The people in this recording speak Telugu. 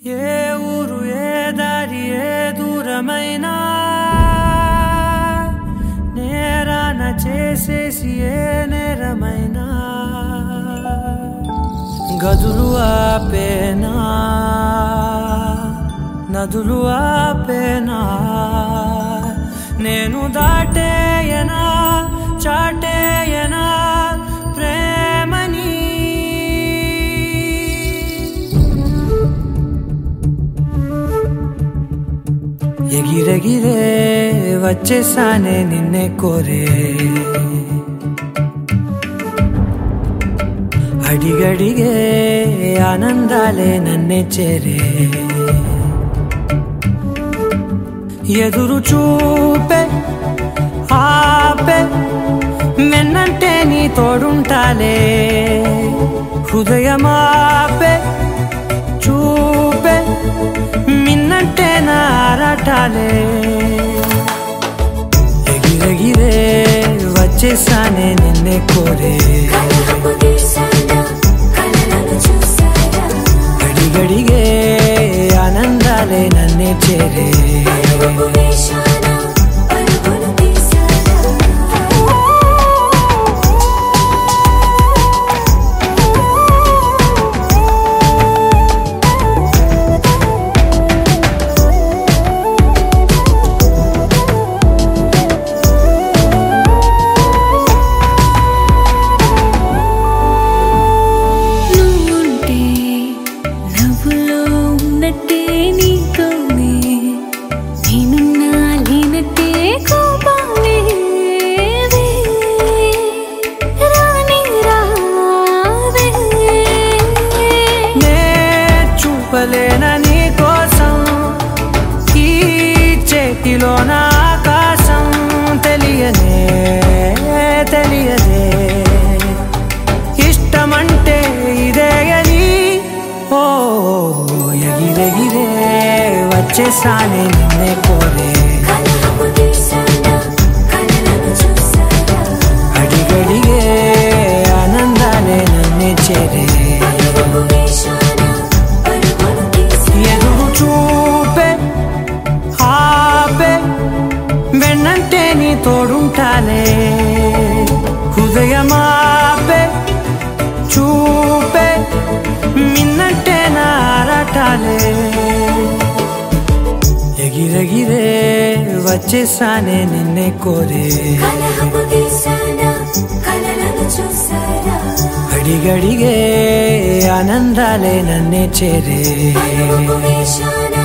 ఏ ఊరు ఏ దారి ఏ దూరమైనా నేరాన చేసేసి ఏ నేరమైనా గదులు ఆపేనా నదులు ఆపేనా నేను దాటేయనా చాటేయనా ప్రేమని ఎగిరెగిరే వచ్చేసానే నిన్నే కోరే అడిగడిగే ఆనందాలే నన్నే చేరే ఎదురు చూపే ఆపే వెన్నంటే నీ తోడుంటాలే హృదయమాపే చూపే మిన్నంటే నారాటాలే ఎగిరెగిరే వచ్చేసానే నిన్నే కోరే కలహపు తీసానా కలలను చూసారా గడిగడిగే ఆనందాలే నన్నే చేరే పరుగు వేశానా పరుగులు తీసారా నువ్వుంటే నవ్వులో ఉన్నట్టే నీతోనే నేనున్నా లేనట్టే కోపాలే రాని రావే నే చూపలేన నీ కోసం ఈ చేతిలో నా ఆకాశం తెలియనే తెలియదే ఇష్టమంటే ఇదే అని ఓ ఎగిరెగిరే వచ్చేసానే నిన్నే కోరే కలహపు తీసానా కలలను చూసారా అడిగడిగే ఆనందాలే నన్నే చేరే పరుగు వేశానా పరుగులు తీసారా ఎదురు చూపే ఆపే వెన్నంటే నీ తోడుంటాలే హృదయమాపే చూపే మిన్నంటే నారాటాలే ఎగిరెగిరే వచ్చేసానే నిన్నే కోరే కలహపు తీసానా కలలను చూసారా అడిగడిగే ఆనందాలే నన్నే చేరే పరుగు వేశానా